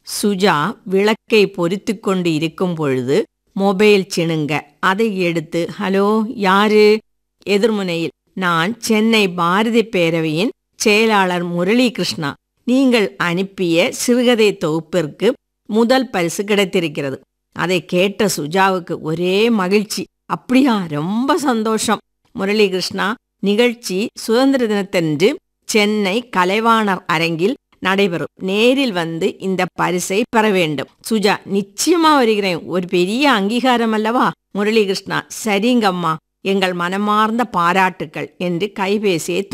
சுஜா விளக்கை பொறித்துக் கொண்டு இருக்கும் பொழுது மொபைல் சிணுங்க அதை எடுத்து ஹலோ யாரு எதிர்முனையில் நான் சென்னை பாரதி பேரவையின் செயலாளர் முரளி கிருஷ்ணா நீங்கள் அனுப்பிய சிறுகதை தொகுப்பிற்கு முதல் பரிசு கிடைத்திருக்கிறது அதை கேட்ட சுஜாவுக்கு ஒரே மகிழ்ச்சி அப்படியா ரொம்ப சந்தோஷம் முரளி கிருஷ்ணா நிகழ்ச்சி சுதந்திர தினத்தன்று சென்னை கலைவாணர் அரங்கில் நடைபெறும் நேரில் வந்து இந்த பரிசை பெற வேண்டும் சுஜா நிச்சயமா வருகிறேன் ஒரு பெரிய அங்கீகாரம் அல்லவா முரளி கிருஷ்ணா சரிங்கம்மா எங்கள் மனமார்ந்த பாராட்டுக்கள் என்று கைபேசியை